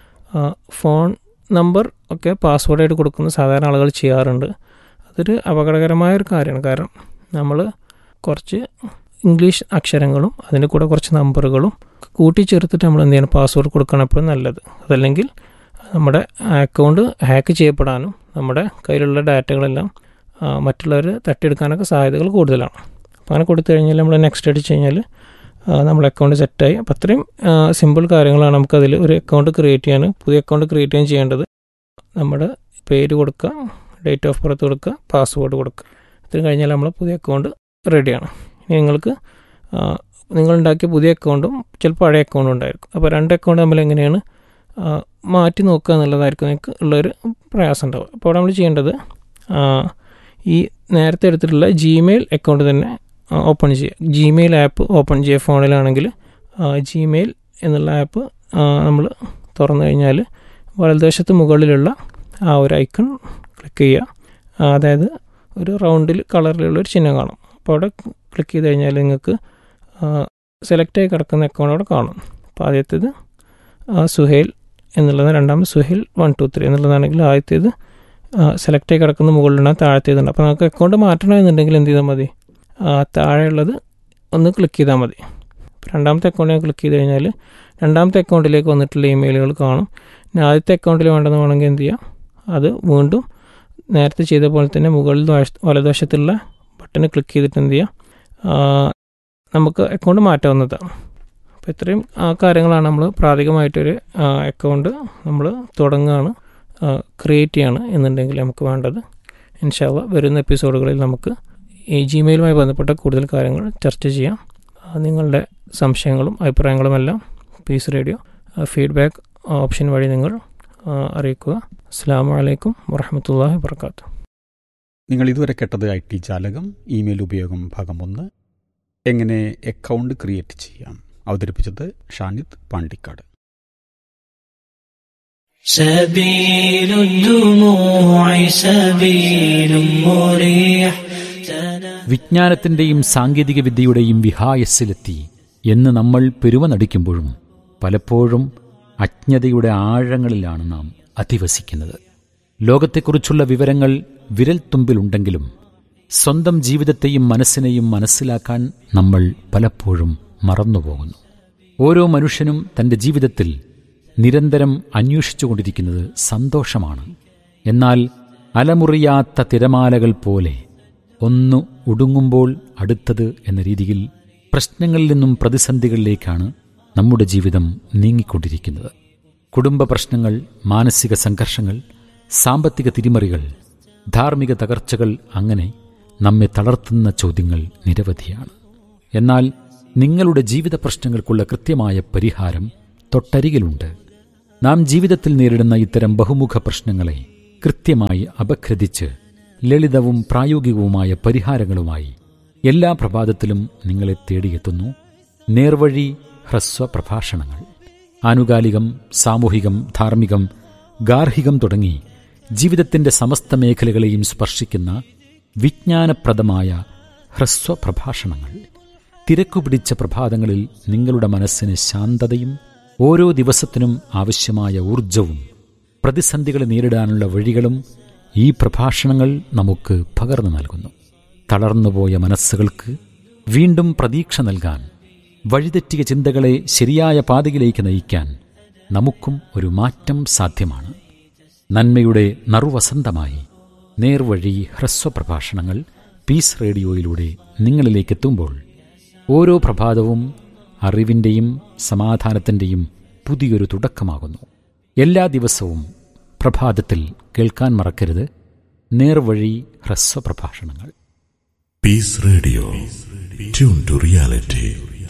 ഫോൺ നമ്പർ ഒക്കെ പാസ്വേഡായിട്ട് കൊടുക്കുന്ന സാധാരണ ആളുകൾ ചെയ്യാറുണ്ട് അതൊരു അപകടകരമായ ഒരു കാര്യമാണ് കാരണം നമ്മൾ കുറച്ച് ഇംഗ്ലീഷ് അക്ഷരങ്ങളും അതിൻ്റെ കൂടെ കുറച്ച് നമ്പറുകളും കൂട്ടിച്ചേർത്തിട്ട് നമ്മൾ എന്ത് ചെയ്യണം പാസ്വേഡ് കൊടുക്കണം എപ്പോഴും നല്ലത് അതല്ലെങ്കിൽ നമ്മുടെ അക്കൗണ്ട് ഹാക്ക് ചെയ്യപ്പെടാനും നമ്മുടെ കയ്യിലുള്ള ഡാറ്റകളെല്ലാം മറ്റുള്ളവർ തട്ടിയെടുക്കാനൊക്കെ സാധ്യതകൾ കൂടുതലാണ് അപ്പോൾ അങ്ങനെ കൊടുത്തു കഴിഞ്ഞാൽ നമ്മൾ നെക്സ്റ്റ് അടിച്ച് കഴിഞ്ഞാൽ നമ്മുടെ അക്കൗണ്ട് സെറ്റായി അപ്പോൾ അത്രയും സിമ്പിൾ കാര്യങ്ങളാണ് നമുക്കതിൽ ഒരു അക്കൗണ്ട് ക്രിയേറ്റ് ചെയ്യാൻ പുതിയ അക്കൗണ്ട് ക്രിയേറ്റ് ചെയ്യാൻ ചെയ്യേണ്ടത് നമ്മുടെ പേര് കൊടുക്കുക ഡേറ്റ് ഓഫ് ബർത്ത് കൊടുക്കുക പാസ്വേഡ് കൊടുക്കുക ഇത്രയും കഴിഞ്ഞാൽ നമ്മൾ പുതിയ അക്കൗണ്ട് റെഡിയാണ് ഇനി നിങ്ങൾക്ക് നിങ്ങളുണ്ടാക്കിയ പുതിയ അക്കൗണ്ടും ചിലപ്പോൾ പഴയ അക്കൗണ്ടും ഉണ്ടായിരിക്കും അപ്പോൾ രണ്ട് അക്കൗണ്ട് നമ്മൾ എങ്ങനെയാണ് മാറ്റി നോക്കുക എന്നുള്ളതായിരിക്കും നിങ്ങൾക്ക് ഉള്ളൊരു പ്രയാസം ഉണ്ടാവുക അപ്പോൾ അവിടെ നമ്മൾ ചെയ്യേണ്ടത് ഈ നേരത്തെ എടുത്തിട്ടുള്ള ജിമെയിൽ അക്കൗണ്ട് തന്നെ ഓപ്പൺ ചെയ്യുക ജിമെയിൽ ആപ്പ് ഓപ്പൺ ചെയ്യുക ഫോണിലാണെങ്കിൽ ജിമെയിൽ എന്നുള്ള ആപ്പ് നമ്മൾ തുറന്നു കഴിഞ്ഞാൽ വലതുവശത്ത് മുകളിലുള്ള ആ ഒരു ഐക്കൺ ക്ലിക്ക് ചെയ്യുക അതായത് ഒരു റൗണ്ടിൽ കളറിലുള്ള ഒരു ചിഹ്നം കാണും അപ്പോൾ അവിടെ ക്ലിക്ക് ചെയ്ത് കഴിഞ്ഞാൽ നിങ്ങൾക്ക് സെലക്ട് ആയി കിടക്കുന്ന അക്കൗണ്ട് അവിടെ കാണും അപ്പോൾ ആദ്യത്തേത് സുഹേൽ എന്നുള്ളത് രണ്ടാമത് സുഹേൽ വൺ ടു ത്രീ എന്നുള്ളതാണെങ്കിൽ ആദ്യത്തേത് സെലക്ട് ആയി കിടക്കുന്ന മുകളിലുണ്ടാകും താഴത്തേതുണ്ട് അപ്പോൾ നമുക്ക് അക്കൗണ്ട് മാറ്റണമെന്നുണ്ടെങ്കിൽ എന്ത് ചെയ്താൽ മതി താഴെയുള്ളത് ഒന്ന് ക്ലിക്ക് ചെയ്താൽ മതി രണ്ടാമത്തെ അക്കൗണ്ടിൽ ക്ലിക്ക് ചെയ്ത് കഴിഞ്ഞാൽ രണ്ടാമത്തെ അക്കൗണ്ടിലേക്ക് വന്നിട്ടുള്ള ഇമെയിലുകൾ കാണും ഇനി ആദ്യത്തെ അക്കൗണ്ടിൽ വേണ്ടെന്ന് വേണമെങ്കിൽ എന്ത് ചെയ്യാം അത് വീണ്ടും നേരത്തെ ചെയ്ത പോലെ തന്നെ മുകളിൽ വലതുവശത്തുള്ള ബട്ടൺ ക്ലിക്ക് ചെയ്തിട്ട് എന്ത് ചെയ്യാം നമുക്ക് അക്കൗണ്ട് മാറ്റാവുന്നതാണ് അപ്പോൾ ഇത്രയും കാര്യങ്ങളാണ് നമ്മൾ പ്രാഥമികമായിട്ടൊരു അക്കൗണ്ട് നമ്മൾ തുടങ്ങുകയാണ് ക്രിയേറ്റ് ചെയ്യാണ് എന്നുണ്ടെങ്കിൽ നമുക്ക് വേണ്ടത് ഇൻഷാല്ല വരുന്ന എപ്പിസോഡുകളിൽ നമുക്ക് ഈ ജിമെയിലുമായി ബന്ധപ്പെട്ട കൂടുതൽ കാര്യങ്ങൾ ചർച്ച ചെയ്യാം നിങ്ങളുടെ സംശയങ്ങളും അഭിപ്രായങ്ങളുമെല്ലാം പീസ് റേഡിയോ ഫീഡ്ബാക്ക് ഓപ്ഷൻ വഴി നിങ്ങൾ അറിയിക്കുക അസ്സാം വലൈക്കും വാഹമത്തല്ലാഹി വർക്കാത്തു നിങ്ങൾ ഇതുവരെ കേട്ടത് ഐ ടി ജാലകം ഇമെയിൽ ഉപയോഗം ഭാഗം ഒന്ന് എങ്ങനെ അക്കൗണ്ട് ക്രിയേറ്റ് ചെയ്യാം അവതരിപ്പിച്ചത് ഷാനിദ് പാണ്ടിക്കാട് سبيل الدموع سبيل مريح വിജ്ഞാനത്തിന്റെയും സാങ്കേതിക വിദ്യയുടെയും വിഹായസ്സിലെത്തി എന്ന് നമ്മൾ പെരുമ നടിക്കുമ്പോഴും പലപ്പോഴും അജ്ഞതയുടെ ആഴങ്ങളിലാണ് നാം അധിവസിക്കുന്നത് ലോകത്തെക്കുറിച്ചുള്ള വിവരങ്ങൾ വിരൽത്തുമ്പിലുണ്ടെങ്കിലും സ്വന്തം ജീവിതത്തെയും മനസ്സിനെയും മനസ്സിലാക്കാൻ നമ്മൾ പലപ്പോഴും മറന്നുപോകുന്നു ഓരോ മനുഷ്യനും തന്റെ ജീവിതത്തിൽ നിരന്തരം അന്വേഷിച്ചുകൊണ്ടിരിക്കുന്നത് സന്തോഷമാണ് എന്നാൽ അലമുറിയാത്ത തിരമാലകൾ പോലെ ഒന്ന് ഒടുങ്ങുമ്പോൾ അടുത്തത് എന്ന രീതിയിൽ പ്രശ്നങ്ങളിൽ നിന്നും പ്രതിസന്ധികളിലേക്കാണ് നമ്മുടെ ജീവിതം നീങ്ങിക്കൊണ്ടിരിക്കുന്നത് കുടുംബ പ്രശ്നങ്ങൾ മാനസിക സംഘർഷങ്ങൾ സാമ്പത്തിക തിരിമറികൾ ധാർമ്മിക തകർച്ചകൾ അങ്ങനെ നമ്മെ തളർത്തുന്ന ചോദ്യങ്ങൾ നിരവധിയാണ് എന്നാൽ നിങ്ങളുടെ ജീവിത പ്രശ്നങ്ങൾക്കുള്ള കൃത്യമായ പരിഹാരം തൊട്ടരികിലുണ്ട് നാം ജീവിതത്തിൽ നേരിടുന്ന ഇത്തരം ബഹുമുഖ പ്രശ്നങ്ങളെ കൃത്യമായി അപഗ്രഥിച്ച് ലളിതവും പ്രായോഗികവുമായ പരിഹാരങ്ങളുമായി എല്ലാ പ്രഭാതത്തിലും നിങ്ങളെ തേടിയെത്തുന്നു നേർവഴി ഹ്രസ്വ പ്രഭാഷണങ്ങൾ ആനുകാലികം സാമൂഹികം ധാർമ്മികം ഗാർഹികം തുടങ്ങി ജീവിതത്തിന്റെ സമസ്ത മേഖലകളെയും സ്പർശിക്കുന്ന വിജ്ഞാനപ്രദമായ ഹ്രസ്വ പ്രഭാഷണങ്ങൾ തിരക്കുപിടിച്ച പ്രഭാതങ്ങളിൽ നിങ്ങളുടെ മനസ്സിന് ശാന്തതയും ഓരോ ദിവസത്തിനും ആവശ്യമായ ഊർജവും പ്രതിസന്ധികളെ നേരിടാനുള്ള വഴികളും ഈ പ്രഭാഷണങ്ങൾ നമുക്ക് പകർന്നു നൽകുന്നു തളർന്നുപോയ മനസ്സുകൾക്ക് വീണ്ടും പ്രതീക്ഷ നൽകാൻ വഴിതെറ്റിയ ചിന്തകളെ ശരിയായ പാതയിലേക്ക് നയിക്കാൻ നമുക്കും ഒരു മാറ്റം സാധ്യമാണ് നന്മയുടെ നറുവസന്തമായി നേർവഴി ഹ്രസ്വ പ്രഭാഷണങ്ങൾ പീസ് റേഡിയോയിലൂടെ നിങ്ങളിലേക്ക് എത്തുമ്പോൾ ഓരോ പ്രഭാതവും അറിവിൻ്റെയും സമാധാനത്തിൻ്റെയും പുതിയൊരു തുടക്കമാകുന്നു എല്ലാ ദിവസവും പ്രഭാതത്തിൽ കേൾക്കാൻ മറക്കരുത് നേർവഴി ഹ്രസ്വ പ്രഭാഷണങ്ങൾ Peace Radio. Tune to reality.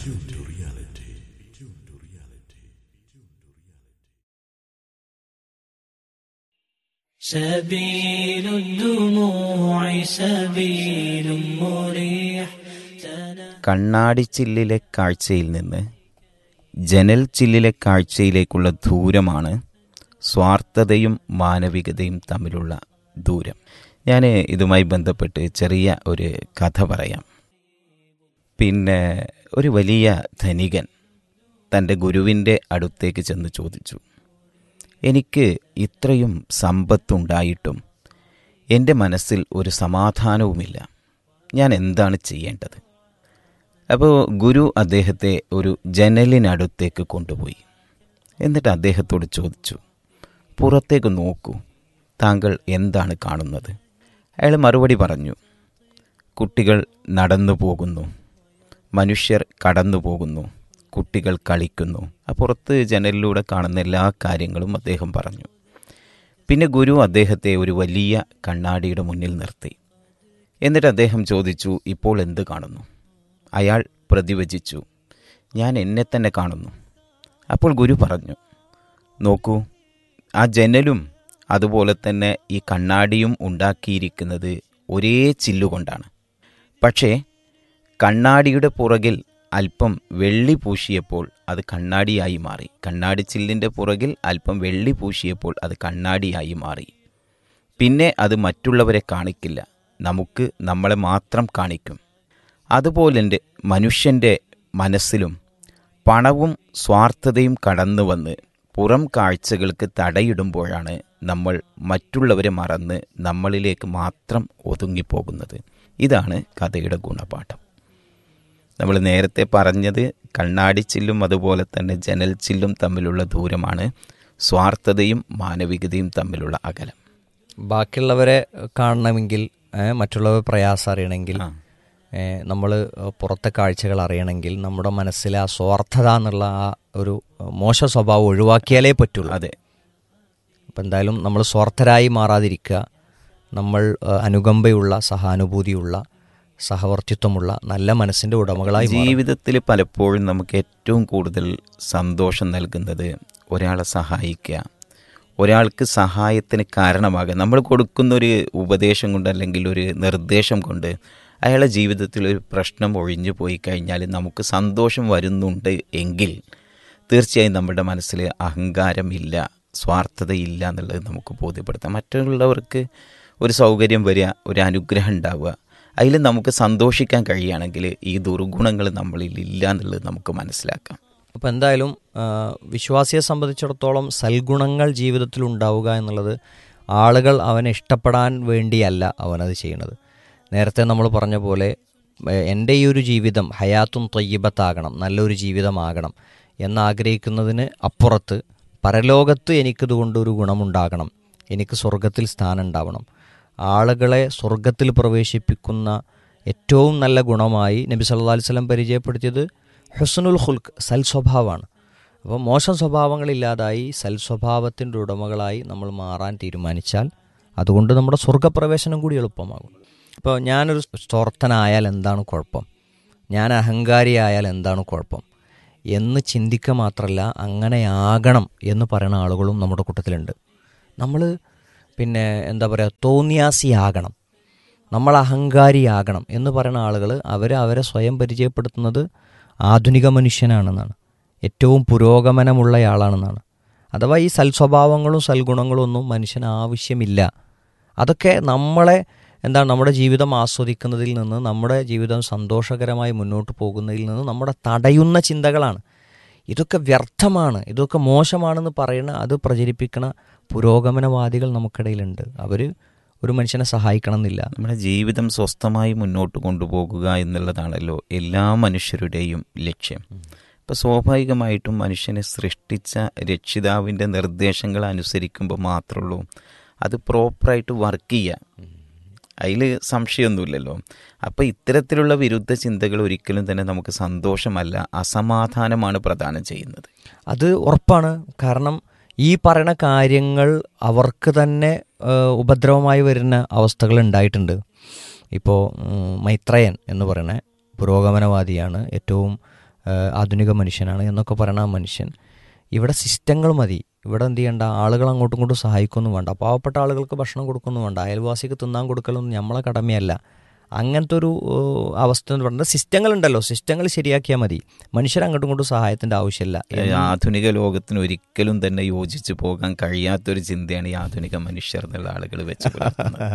سبيل الدموع سبيل مريح കണ്ണാടിച്ചില്ലിലെ കാഴ്ചയിൽ നിന്ന് ജനൽ ചില്ലിലെ കാഴ്ചയിലേക്കുള്ള ദൂരമാണ് സ്വാർത്ഥതയും മാനവികതയും തമ്മിലുള്ള ദൂരം ഞാൻ ഇതുമായി ബന്ധപ്പെട്ട് ചെറിയ ഒരു കഥ പറയാം പിന്നെ ഒരു വലിയ ധനികൻ തൻ്റെ ഗുരുവിൻ്റെ അടുത്തേക്ക് ചെന്ന് ചോദിച്ചു എനിക്ക് ഇത്രയും സമ്പത്തുണ്ടായിട്ടും എൻ്റെ മനസ്സിൽ ഒരു സമാധാനവുമില്ല ഞാൻ എന്താണ് ചെയ്യേണ്ടത് അപ്പോൾ ഗുരു അദ്ദേഹത്തെ ഒരു ജനലിനടുത്തേക്ക് കൊണ്ടുപോയി എന്നിട്ട് അദ്ദേഹത്തോട് ചോദിച്ചു പുറത്തേക്ക് നോക്കൂ താങ്കൾ എന്താണ് കാണുന്നത് അയാൾ മറുപടി പറഞ്ഞു കുട്ടികൾ നടന്നു പോകുന്നു മനുഷ്യർ കടന്നു പോകുന്നു കുട്ടികൾ കളിക്കുന്നു ആ പുറത്ത് ജനലിലൂടെ കാണുന്ന എല്ലാ കാര്യങ്ങളും അദ്ദേഹം പറഞ്ഞു പിന്നെ ഗുരു അദ്ദേഹത്തെ ഒരു വലിയ കണ്ണാടിയുടെ മുന്നിൽ നിർത്തി എന്നിട്ട് അദ്ദേഹം ചോദിച്ചു ഇപ്പോൾ എന്ത് കാണുന്നു അയാൾ പ്രതിവചിച്ചു ഞാൻ എന്നെ തന്നെ കാണുന്നു അപ്പോൾ ഗുരു പറഞ്ഞു നോക്കൂ ആ ജനലും അതുപോലെ തന്നെ ഈ കണ്ണാടിയും ഉണ്ടാക്കിയിരിക്കുന്നത് ഒരേ ചില്ലുകൊണ്ടാണ് പക്ഷേ കണ്ണാടിയുടെ പുറകിൽ അല്പം വെള്ളി പൂശിയപ്പോൾ അത് കണ്ണാടിയായി മാറി കണ്ണാടി ചില്ലിൻ്റെ പുറകിൽ അല്പം വെള്ളി പൂശിയപ്പോൾ അത് കണ്ണാടിയായി മാറി പിന്നെ അത് മറ്റുള്ളവരെ കാണിക്കില്ല നമുക്ക് നമ്മളെ മാത്രം കാണിക്കും അതുപോലെ മനുഷ്യൻ്റെ മനസ്സിലും പണവും സ്വാർത്ഥതയും കടന്നു വന്ന് പുറം കാഴ്ചകൾക്ക് തടയിടുമ്പോഴാണ് നമ്മൾ മറ്റുള്ളവരെ മറന്ന് നമ്മളിലേക്ക് മാത്രം ഒതുങ്ങിപ്പോകുന്നത് ഇതാണ് കഥയുടെ ഗുണപാഠം നമ്മൾ നേരത്തെ പറഞ്ഞത് കണ്ണാടി ചില്ലും അതുപോലെ തന്നെ ജനൽ ചില്ലും തമ്മിലുള്ള ദൂരമാണ് സ്വാർത്ഥതയും മാനവികതയും തമ്മിലുള്ള അകലം ബാക്കിയുള്ളവരെ കാണണമെങ്കിൽ ഏ, മറ്റുള്ളവർ പ്രയാസം അറിയണമെങ്കിൽ നമ്മൾ പുറത്തെ കാഴ്ചകൾ അറിയണമെങ്കിൽ നമ്മുടെ മനസ്സിലെ ആ സ്വാർത്ഥത എന്നുള്ള ആ ഒരു മോശ സ്വഭാവം ഒഴിവാക്കിയാലേ പറ്റുള്ളൂ അതെ അപ്പം എന്തായാലും നമ്മൾ സ്വാർത്ഥരായി മാറാതിരിക്കുക നമ്മൾ ആ, അനുകമ്പയുള്ള സഹാനുഭൂതിയുള്ള സഹവർത്തിത്വമുള്ള നല്ല മനസ്സിന്റെ ഉടമകളായി മാറുക. ജീവിതത്തിൽ പലപ്പോഴും നമുക്ക് ഏറ്റവും കൂടുതൽ സന്തോഷം നൽകുന്നത് ഒരാളെ സഹായിക്കുക ഒരാൾക്ക് സഹായത്തിന് കാരണമാകുക നമ്മൾ കൊടുക്കുന്ന ഒരു ഉപദേശം കൊണ്ട് അല്ലെങ്കിൽ ഒരു നിർദ്ദേശം കൊണ്ട് അയാളുടെ ജീവിതത്തിൽ ഒരു പ്രശ്നം ഒഴിഞ്ഞു പോയി കഴിഞ്ഞാൽ നമുക്ക് സന്തോഷം വരുന്നുണ്ട് എങ്കിൽ തീർച്ചയായും നമ്മുടെ മനസ്സിൽ അഹങ്കാരമില്ല സ്വാർത്ഥതയില്ല എന്നുള്ളത് നമുക്ക് ബോധ്യപ്പെടുത്താം മറ്റുള്ളവർക്ക് ഒരു സൗകര്യം വരിക ഒരു അനുഗ്രഹം ഉണ്ടാവുക അതിൽ നമുക്ക് സന്തോഷിക്കാൻ കഴിയുകയാണെങ്കിൽ ഈ ദുർഗുണങ്ങൾ നമ്മളിൽ ഇല്ല എന്നുള്ളത് നമുക്ക് മനസ്സിലാക്കാം അപ്പോൾ എന്തായാലും ആ, വിശ്വാസിയെ സംബന്ധിച്ചിടത്തോളം സൽഗുണങ്ങൾ ജീവിതത്തിൽ ഉണ്ടാവുക എന്നുള്ളത് ആളുകൾ അവനെ ഇഷ്ടപ്പെടാൻ വേണ്ടിയല്ല അവനത് ചെയ്യുന്നത് നേരത്തെ നമ്മൾ പറഞ്ഞ പോലെ ഏ, എൻ്റെ ഈ ഒരു ജീവിതം ഹയാത്തും തൊയ്യബത്താകണം നല്ലൊരു ജീവിതമാകണം എന്നാഗ്രഹിക്കുന്നതിന് അപ്പുറത്ത് പരലോകത്ത് എനിക്കിതുകൊണ്ട് ഒരു ഗുണമുണ്ടാകണം എനിക്ക് സ്വർഗത്തിൽ സ്ഥാനം ഉണ്ടാവണം ആളുകളെ സ്വർഗത്തിൽ പ്രവേശിപ്പിക്കുന്ന ഏറ്റവും നല്ല ഗുണമായി നബി സല്ലല്ലാഹു അലൈഹി വസല്ലം പരിചയപ്പെടുത്തിയത് ഹുസ്നുൽ ഹുൽക്ക് സൽ സ്വഭാവമാണ് അപ്പോൾ മോശം സ്വഭാവങ്ങളില്ലാതായി സൽ സ്വഭാവത്തിൻ്റെ ഉടമകളായി നമ്മൾ മാറാൻ തീരുമാനിച്ചാൽ അതുകൊണ്ട് നമ്മുടെ സ്വർഗപ്രവേശനം കൂടി എളുപ്പമാകും ഇപ്പോൾ ഞാനൊരു സ്തോർത്തനായാൽ എന്താണ് കുഴപ്പം ഞാൻ അഹങ്കാരിയായാൽ എന്താണ് കുഴപ്പം എന്ന് ചിന്തിക്കുക മാത്രമല്ല അങ്ങനെയാകണം എന്ന് പറയുന്ന ആളുകളും നമ്മുടെ കൂട്ടത്തിലുണ്ട് നമ്മൾ പിന്നെ എന്താ പറയുക തോന്നിയാസിയാകണം നമ്മൾ അഹങ്കാരിയാകണം എന്ന് പറയുന്ന ആളുകൾ അവർ അവരെ സ്വയം പരിചയപ്പെടുത്തുന്നത് ആധുനിക മനുഷ്യനാണെന്നാണ് ഏറ്റവും പുരോഗമനമുള്ളയാളാണെന്നാണ് അഥവാ ഈ സൽസ്വഭാവങ്ങളും സൽഗുണങ്ങളും ഒന്നും മനുഷ്യന് ആവശ്യമില്ല അതൊക്കെ നമ്മളെ എന്താണ് നമ്മുടെ ജീവിതം ആസ്വദിക്കുന്നതിൽ നിന്ന് നമ്മുടെ ജീവിതം സന്തോഷകരമായി മുന്നോട്ട് പോകുന്നതിൽ നിന്ന് നമ്മുടെ തടയുന്ന ചിന്തകളാണ് ഇതൊക്കെ വ്യർത്ഥമാണ് ഇതൊക്കെ മോശമാണെന്ന് പറയുന്ന അത് പ്രചരിപ്പിക്കുന്ന പുരോഗമനവാദികൾ നമുക്കിടയിലുണ്ട് അവർ ഒരു മനുഷ്യനെ സഹായിക്കണം എന്നില്ല നമ്മുടെ ജീവിതം സ്വസ്ഥമായി മുന്നോട്ട് കൊണ്ടുപോകുക എന്നുള്ളതാണല്ലോ എല്ലാ മനുഷ്യരുടെയും ലക്ഷ്യം അപ്പോൾ സ്വാഭാവികമായിട്ടും മനുഷ്യനെ സൃഷ്ടിച്ച രക്ഷിതാവിൻ്റെ നിർദ്ദേശങ്ങൾ അനുസരിക്കുമ്പോൾ മാത്രമുള്ളൂ അത് പ്രോപ്പറായിട്ട് വർക്ക് ചെയ്യുക അതിൽ സംശയമൊന്നുമില്ലല്ലോ അപ്പോൾ ഇത്തരത്തിലുള്ള വിരുദ്ധ ചിന്തകൾ ഒരിക്കലും തന്നെ നമുക്ക് സന്തോഷമല്ല അസമാധാനമാണ് പ്രദാനം ചെയ്യുന്നത് അത് ഉറപ്പാണ് കാരണം ഈ പറയുന്ന കാര്യങ്ങൾ അവർക്ക് തന്നെ ഏഹ്, ഉപദ്രവമായി വരുന്ന അവസ്ഥകൾ ഉണ്ടായിട്ടുണ്ട് ഇപ്പോൾ ഉം, മൈത്രയൻ എന്ന് പറയുന്ന പുരോഗമനവാദിയാണ് ഏറ്റവും ഏഹ്, ആധുനിക മനുഷ്യനാണ് എന്നൊക്കെ പറയുന്ന ആ മനുഷ്യൻ ഇവിടെ സിസ്റ്റങ്ങൾ മതി ഇവിടെ എന്ത് ചെയ്യണ്ട ആളുകൾ അങ്ങോട്ടും ഇങ്ങോട്ടും സഹായിക്കൊന്നും വേണ്ട പാവപ്പെട്ട ആളുകൾക്ക് ഭക്ഷണം കൊടുക്കൊന്നും വേണ്ട അയൽവാസിക്ക് തിന്നാൻ കൊടുക്കലൊന്നും നമ്മളെ കടമയല്ല അങ്ങനത്തെ ഒരു ഏഹ്, അവസ്ഥ എന്ന് പറയുന്നത് സിസ്റ്റങ്ങളുണ്ടല്ലോ സിസ്റ്റങ്ങൾ ശരിയാക്കിയാൽ മതി മനുഷ്യർ അങ്ങോട്ടും ഇങ്ങോട്ടും സഹായത്തിൻ്റെ ആവശ്യമില്ല എന്ന് ആധുനിക ലോകത്തിന് ഒരിക്കലും തന്നെ യോജിച്ചു പോകാൻ കഴിയാത്തൊരു ചിന്തയാണ് ഈ ആധുനിക മനുഷ്യർ എന്നുള്ള ആളുകൾ വെച്ച് പുലർത്തുന്നത്.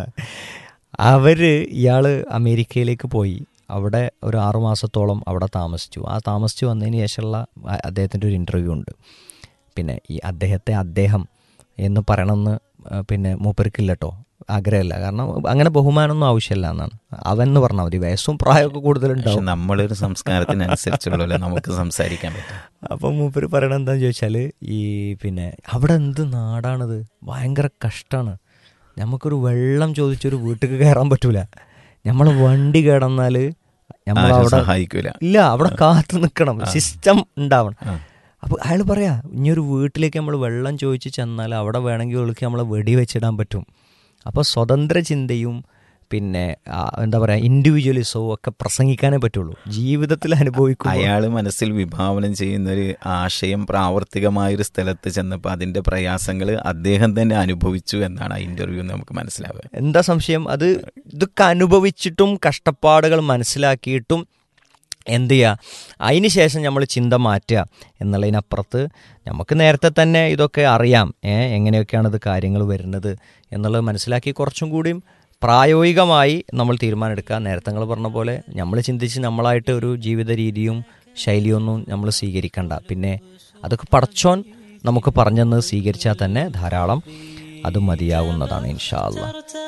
അവര് ഇയാള് അമേരിക്കയിലേക്ക് പോയി അവിടെ ഒരു ആറു മാസത്തോളം അവിടെ താമസിച്ചു ആ താമസിച്ചു വന്നതിന് ശേഷമുള്ള അ- അദ്ദേഹത്തിൻ്റെ ഒരു ഇൻ്റർവ്യൂ ഉണ്ട് പിന്നെ ഈ അദ്ദേഹത്തെ അദ്ദേഹം എന്ന് പറയണമെന്ന് ആ, പിന്നെ മൂപ്പർക്കില്ല കേട്ടോ ആഗ്രഹമില്ല കാരണം അങ്ങനെ ബഹുമാനമൊന്നും ആവശ്യമില്ല എന്നാണ് അവൻ എന്ന് പറഞ്ഞാൽ മതി വയസ്സും പ്രായമൊക്കെ പക്ഷെ കൂടുതലുണ്ടാവും നമ്മളൊരു സംസ്കാരത്തിനനുസരിച്ചുള്ളല്ലോ നമുക്ക് സംസാരിക്കാൻ പറ്റും അപ്പം മൂപ്പര് പറയണത് എന്താന്ന് ചോദിച്ചാൽ ഈ പിന്നെ അവിടെ എന്ത് നാടാണിത് ഭയങ്കര കഷ്ടമാണ് നമുക്കൊരു വെള്ളം ചോദിച്ചൊരു വീട്ടിൽ കയറാൻ പറ്റൂല നമ്മൾ വണ്ടി കിടന്നാൽ നമ്മൾ ആരും അവിടെ സഹായിക്കൂല. ഇല്ല അവിടെ കാത്തു നിൽക്കണം ആ. സിസ്റ്റം ഉണ്ടാവണം ആ. അപ്പോൾ അയാൾ പറയാ ഇനി ഒരു വീട്ടിലേക്ക് നമ്മൾ വെള്ളം ചോദിച്ച് ചെന്നാൽ അവിടെ വേണമെങ്കിൽ ഒളിക്ക് നമ്മളെ വെടി വെച്ചിടാൻ പറ്റും അപ്പോൾ സ്വതന്ത്ര ചിന്തയും പിന്നെ ആ, എന്താ പറയുക ഇൻഡിവിജ്വലിസവും ഒക്കെ പ്രസംഗിക്കാനേ പറ്റുള്ളൂ ജീവിതത്തിൽ അനുഭവിക്കും അയാൾ മനസ്സിൽ വിഭാവനം ചെയ്യുന്ന ഒരു ആശയം പ്രാവർത്തികമായ ഒരു സ്ഥലത്ത് ചെന്നപ്പോൾ അതിന്റെ പ്രയാസങ്ങൾ അദ്ദേഹം തന്നെ അനുഭവിച്ചു എന്നാണ് ആ ഇന്റർവ്യൂ നമുക്ക് മനസ്സിലാവുക എന്താ സംശയം അത് ഇതൊക്കെ അനുഭവിച്ചിട്ടും കഷ്ടപ്പാടുകൾ മനസ്സിലാക്കിയിട്ടും എന്ത് ചെയ്യുക അതിന് ശേഷം നമ്മൾ ചിന്ത മാറ്റുക എന്നുള്ളതിനപ്പുറത്ത് നമുക്ക് നേരത്തെ തന്നെ ഇതൊക്കെ അറിയാം ഏ എങ്ങനെയൊക്കെയാണ് ഇത് കാര്യങ്ങൾ വരുന്നത് എന്നുള്ളത് മനസ്സിലാക്കി കുറച്ചും കൂടിയും പ്രായോഗികമായി നമ്മൾ തീരുമാനമെടുക്കുക നേരത്തെ നിങ്ങൾ പറഞ്ഞ പോലെ നമ്മൾ ചിന്തിച്ച് നമ്മളായിട്ട് ഒരു ജീവിത രീതിയും ശൈലിയൊന്നും നമ്മൾ സ്വീകരിക്കണ്ട പിന്നെ അതൊക്കെ പടച്ചോൻ നമുക്ക് പറഞ്ഞെന്ന് സ്വീകരിച്ചാൽ തന്നെ ധാരാളം അത് മതിയാവുന്നതാണ് ഇൻഷാ അള്ളാഹ്